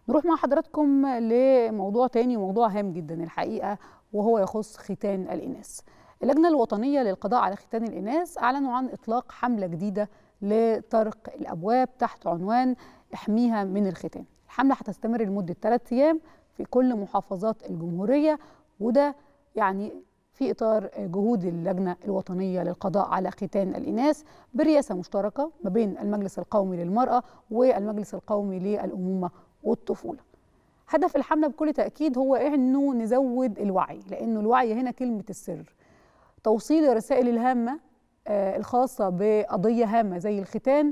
نروح مع حضراتكم لموضوع تاني وموضوع هام جدا الحقيقة وهو يخص ختان الإناث اللجنة الوطنية للقضاء على ختان الإناث أعلنوا عن إطلاق حملة جديدة لطرق الأبواب تحت عنوان احميها من الختان الحملة هتستمر لمدة ثلاثة أيام في كل محافظات الجمهورية وده يعني في إطار جهود اللجنة الوطنية للقضاء على ختان الإناث برئاسة مشتركة ما بين المجلس القومي للمرأة والمجلس القومي للأمومة والطفولة هدف الحملة بكل تأكيد هو إنه نزود الوعي لأنه الوعي هنا كلمة السر توصيل الرسائل الهامة آه الخاصة بقضية هامة زي الختان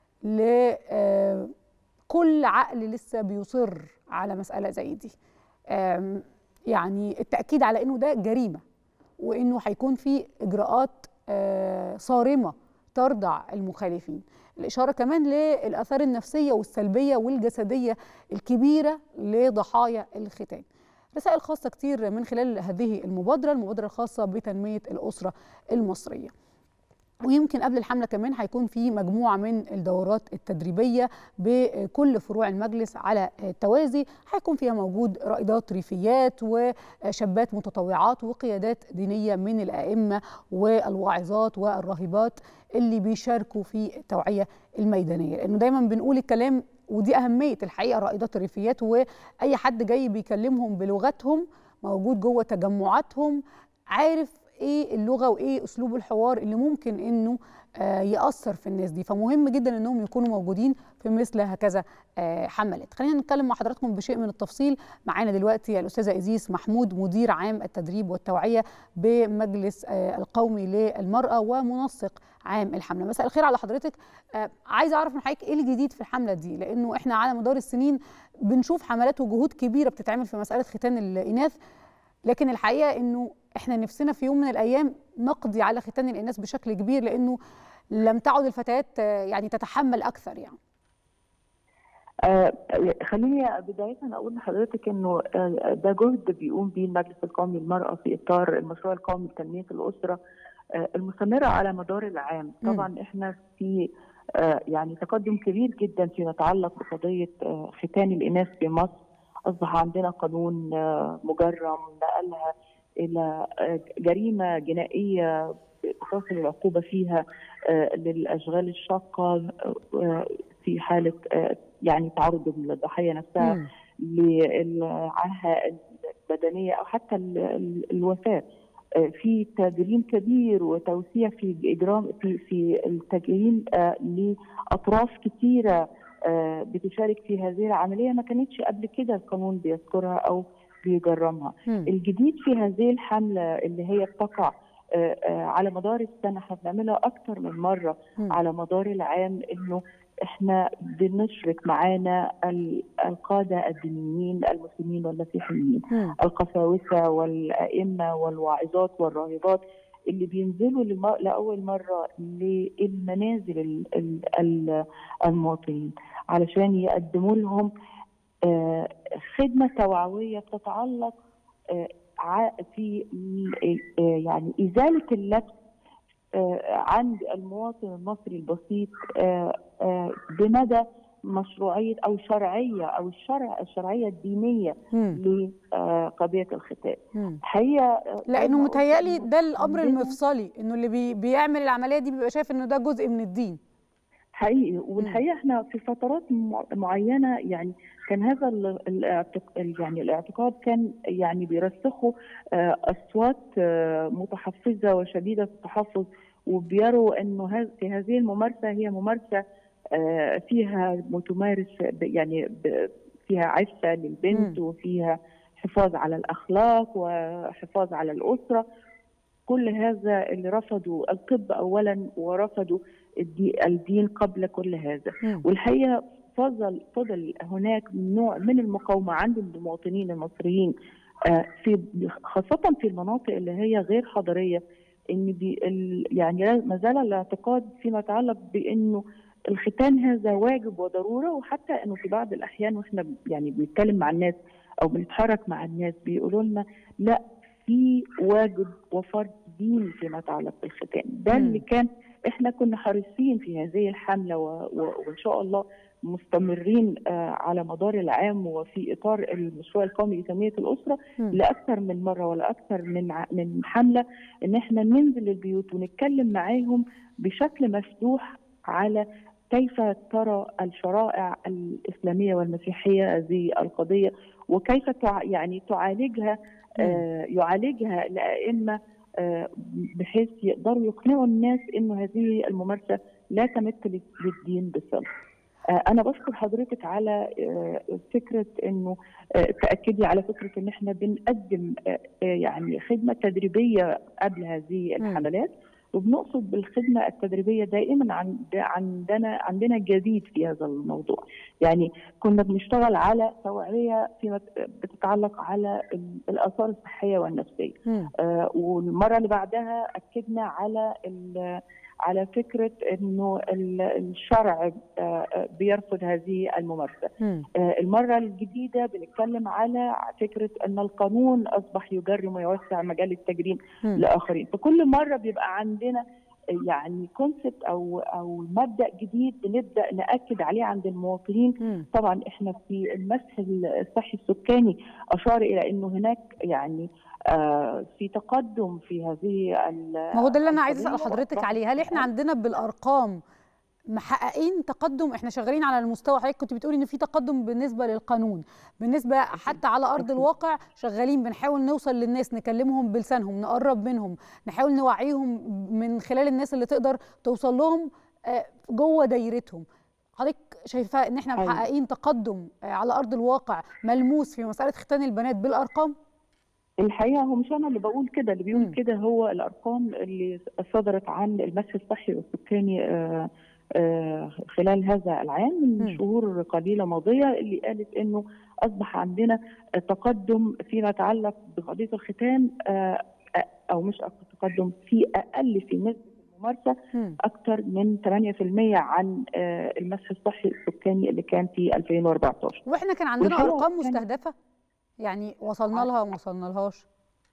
لكل عقل لسه بيصر على مسألة زي دي يعني التأكيد على أنه ده جريمة وأنه هيكون في إجراءات آه صارمة ترضع المخالفين الإشارة كمان للآثار النفسية والسلبية والجسدية الكبيرة لضحايا الختان رسائل خاصة كتير من خلال هذه المبادرة المبادرة الخاصة بتنمية الأسرة المصرية ويمكن قبل الحمله كمان هيكون في مجموعه من الدورات التدريبيه بكل فروع المجلس على التوازي هيكون فيها موجود رائدات ريفيات وشابات متطوعات وقيادات دينيه من الائمه والواعظات والراهبات اللي بيشاركوا في التوعيه الميدانيه لانه دايما بنقول الكلام ودي اهميه الحقيقه رائدات الريفيات واي حد جاي بيكلمهم بلغتهم موجود جوه تجمعاتهم عارف ايه اللغه وايه اسلوب الحوار اللي ممكن انه آه ياثر في الناس دي فمهم جدا انهم يكونوا موجودين في مثل هكذا آه حملات خلينا نتكلم مع حضراتكم بشيء من التفصيل معانا دلوقتي الاستاذه ازيس محمود مدير عام التدريب والتوعيه بمجلس آه القومي للمراه ومنسق عام الحمله مساء الخير على حضرتك عايزه اعرف من حضرتك ايه الجديد في الحمله دي لانه احنا على مدار السنين بنشوف حملات وجهود كبيره بتتعمل في مساله ختان الاناث لكن الحقيقه انه احنا نفسنا في يوم من الايام نقضي على ختان الاناث بشكل كبير لانه لم تعد الفتيات يعني تتحمل اكثر يعني آه خليني بداية أقول لحضرتك إنه آه ده جهد بيقوم به المجلس القومي للمرأة في إطار المشروع القومي لتنمية الأسرة آه المستمرة على مدار العام، طبعا م. إحنا في يعني تقدم كبير جدا فيما يتعلق بقضية ختان الإناث في مصر، أصبح عندنا قانون مجرم نقلها الى جريمه جنائيه تصل العقوبه فيها للاشغال الشاقه في حاله يعني تعرض الضحيه نفسها للعاهه البدنيه او حتى الوفاه في تجريم كبير وتوسيع في اجرام في في التجريم لاطراف كثيره بتشارك في هذه العمليه ما كانتش قبل كده القانون بيذكرها او بيجرمها م. الجديد في هذه الحملة اللي هي بتقع على مدار السنة احنا بنعملها أكثر من مرة م. على مدار العام إنه احنا بنشرك معانا القادة الدينيين المسلمين والمسيحيين م. القساوسة والأئمة والواعظات والراهبات اللي بينزلوا لأول مرة للمنازل المواطنين علشان يقدموا لهم خدمه توعويه بتتعلق في يعني ازاله اللبس عند المواطن المصري البسيط بمدى مشروعيه او شرعيه او الشرع الشرعيه الدينيه لقضيه الختان. الحقيقه لانه متهيألي ده الامر المفصلي انه اللي بي بيعمل العمليه دي بيبقى شايف انه ده جزء من الدين. حقيقي والحقيقه احنا في فترات معينه يعني كان هذا يعني الاعتقاد كان يعني بيرسخوا اصوات متحفزه وشديده التحفظ وبيروا انه في هذه الممارسه هي ممارسه فيها متمارس يعني فيها عفه للبنت وفيها حفاظ على الاخلاق وحفاظ على الاسره كل هذا اللي رفضوا الطب اولا ورفضوا الدين قبل كل هذا م. والحقيقه فضل فضل هناك نوع من المقاومه عند المواطنين المصريين في خاصه في المناطق اللي هي غير حضريه ان بي يعني ما زال الاعتقاد فيما يتعلق بانه الختان هذا واجب وضروره وحتى انه في بعض الاحيان واحنا يعني بنتكلم مع الناس او بنتحرك مع الناس بيقولوا لنا لا في واجب وفرض ديني فيما يتعلق بالختان ده اللي كان احنا كنا حريصين في هذه الحمله و... و... وان شاء الله مستمرين على مدار العام وفي اطار المشروع القومي لتنميه الاسره مم. لاكثر من مره ولا اكثر من ع- من حمله ان احنا ننزل البيوت ونتكلم معاهم بشكل مفتوح على كيف ترى الشرائع الاسلاميه والمسيحيه هذه القضيه وكيف تع... يعني تعالجها آه يعالجها الائمه آه بحيث يقدروا يقنعوا الناس انه هذه الممارسه لا تمت لل- للدين بصله. آه انا بشكر حضرتك على آه فكره انه آه تاكدي على فكره ان احنا بنقدم آه آه يعني خدمه تدريبيه قبل هذه مم. الحملات وبنقصد بالخدمه التدريبيه دائما عند عندنا عندنا جديد في هذا الموضوع يعني كنا بنشتغل على توعيه فيما بتتعلق على ال- الاثار الصحيه والنفسيه مم. آه، والمره اللي بعدها اكدنا على ال- على فكره انه ال- الشرع آه، آه، بيرفض هذه الممارسه مم. آه، المره الجديده بنتكلم على فكره ان القانون اصبح يجرم ويوسع مجال التجريم مم. لاخرين فكل مره بيبقى عندنا يعني كونسبت او او مبدا جديد بنبدا ناكد عليه عند المواطنين مم. طبعا احنا في المسح الصحي السكاني اشار الى انه هناك يعني آه في تقدم في هذه ال- ما هو ده اللي انا عايز اسال القضية حضرتك وأصبحت عليه هل احنا عندنا بالارقام محققين تقدم احنا شغالين على المستوى حضرتك كنت بتقولي ان في تقدم بالنسبه للقانون بالنسبه حتى على ارض أكيد. الواقع شغالين بنحاول نوصل للناس نكلمهم بلسانهم نقرب منهم نحاول نوعيهم من خلال الناس اللي تقدر توصل لهم آه، جوه دايرتهم حضرتك شايفه ان احنا أيوة. محققين تقدم آه، على ارض الواقع ملموس في مساله ختان البنات بالارقام الحقيقه هو مش انا اللي بقول كده اللي بيقول مم. كده هو الارقام اللي صدرت عن المسح الصحي والسكاني آه، آه، خلال هذا العام مم. من شهور قليله ماضيه اللي قالت انه اصبح عندنا تقدم فيما يتعلق بقضيه الختان آه، آه، او مش أكتر تقدم في اقل في نسبه الممارسه مم. اكثر من 8% عن آه، المسح الصحي السكاني اللي كان في 2014 واحنا كان عندنا والحقيقة ارقام كان- مستهدفه يعني وصلنا لها وما وصلنا لهاش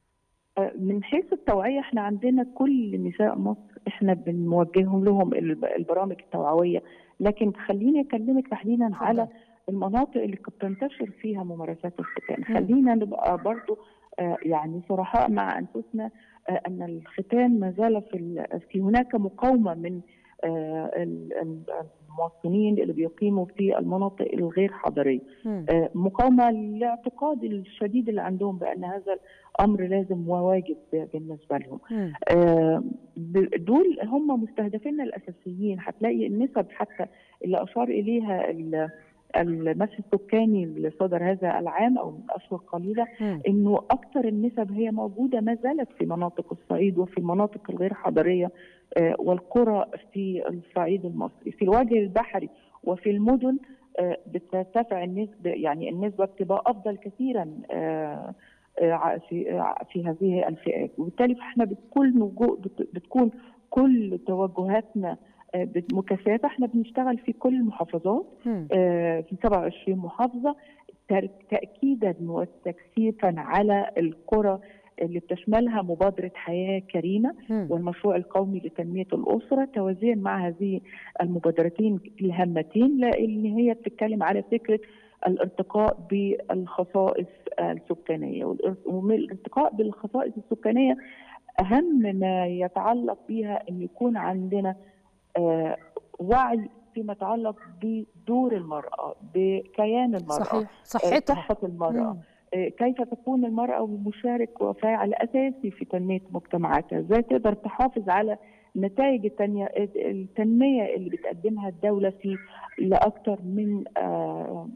من حيث التوعية احنا عندنا كل نساء مصر احنا بنوجههم لهم الب- البرامج التوعوية لكن خليني اكلمك تحديدا اتفضل. على المناطق اللي قد تنتشر فيها ممارسات الختان مم. خلينا نبقى برضو آه، يعني صرحاء مع انفسنا آه، ان الختان ما زال في ال- في هناك مقاومة من آه، ال- ال- المواطنين اللي بيقيموا في المناطق الغير حضرية مم. آه، مقاومة للاعتقاد الشديد اللي عندهم بأن هذا الأمر لازم وواجب بالنسبة لهم مم. آه، ب- دول هم مستهدفين الأساسيين هتلاقي النسب حتى اللي أشار إليها ال- المسح السكاني اللي صدر هذا العام أو من أشهر قليلة مم. انه اكثر النسب هي موجوده ما زالت في مناطق الصعيد وفي المناطق الغير حضريه آه، والقرى في الصعيد المصري في الوجه البحري وفي المدن آه، بترتفع النسبه يعني النسبه بتبقى افضل كثيرا آه، آه، ع- في آه، في هذه الفئات وبالتالي فاحنا بتكون وجو- بت- بتكون كل توجهاتنا آه، بت- مكثفه احنا بنشتغل في كل المحافظات مم. آه، في 27 محافظة تر- تأكيدا وتكثيفا على القرى اللي بتشملها مبادرة حياة كريمة مم. والمشروع القومي لتنمية الأسرة توازيا مع هذه المبادرتين الهامتين لأن هي بتتكلم على فكرة الارتقاء بالخصائص السكانية والار- ومن الارتقاء بالخصائص السكانية أهم ما يتعلق بها أن يكون عندنا آه، وعي فيما يتعلق بدور المرأة بكيان المرأة صحيح آه، صحتها صحة المرأة مم. آه، كيف تكون المرأة مشارك وفاعل أساسي في تنمية مجتمعاتها ازاي تقدر تحافظ على نتائج التنمية, التنمية اللي بتقدمها الدولة في لأكثر من آه،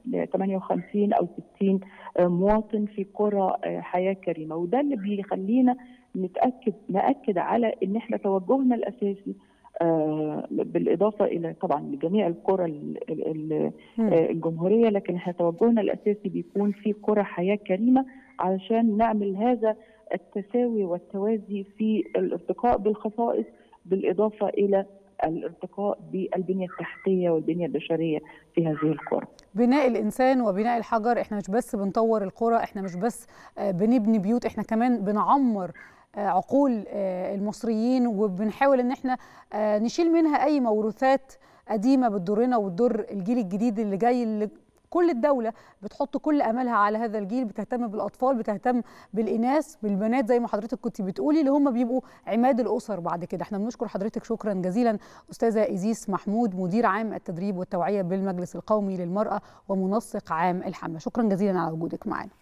58 أو 60 آه، مواطن في قرى آه، حياة كريمة وده اللي بيخلينا نتأكد نأكد على إن إحنا توجهنا الأساسي آه، بالإضافة إلى طبعا لجميع القرى ال- ال- ال- مم. آه، الجمهوريه لكن احنا توجهنا الاساسي بيكون في قرى حياه كريمه علشان نعمل هذا التساوي والتوازي في الارتقاء بالخصائص بالاضافه الى الارتقاء بالبنيه التحتيه والبنيه البشريه في هذه القرى. بناء الانسان وبناء الحجر احنا مش بس بنطور القرى احنا مش بس آه، بنبني بيوت احنا كمان بنعمر آه، عقول آه، المصريين وبنحاول ان احنا آه، نشيل منها اي موروثات قديمه بتضرنا وتضر الجيل الجديد اللي جاي اللي كل الدولة بتحط كل أملها على هذا الجيل بتهتم بالأطفال بتهتم بالإناث بالبنات زي ما حضرتك كنت بتقولي اللي هم بيبقوا عماد الأسر بعد كده احنا بنشكر حضرتك شكرا جزيلا أستاذة إيزيس محمود مدير عام التدريب والتوعية بالمجلس القومي للمرأة ومنسق عام الحملة شكرا جزيلا على وجودك معنا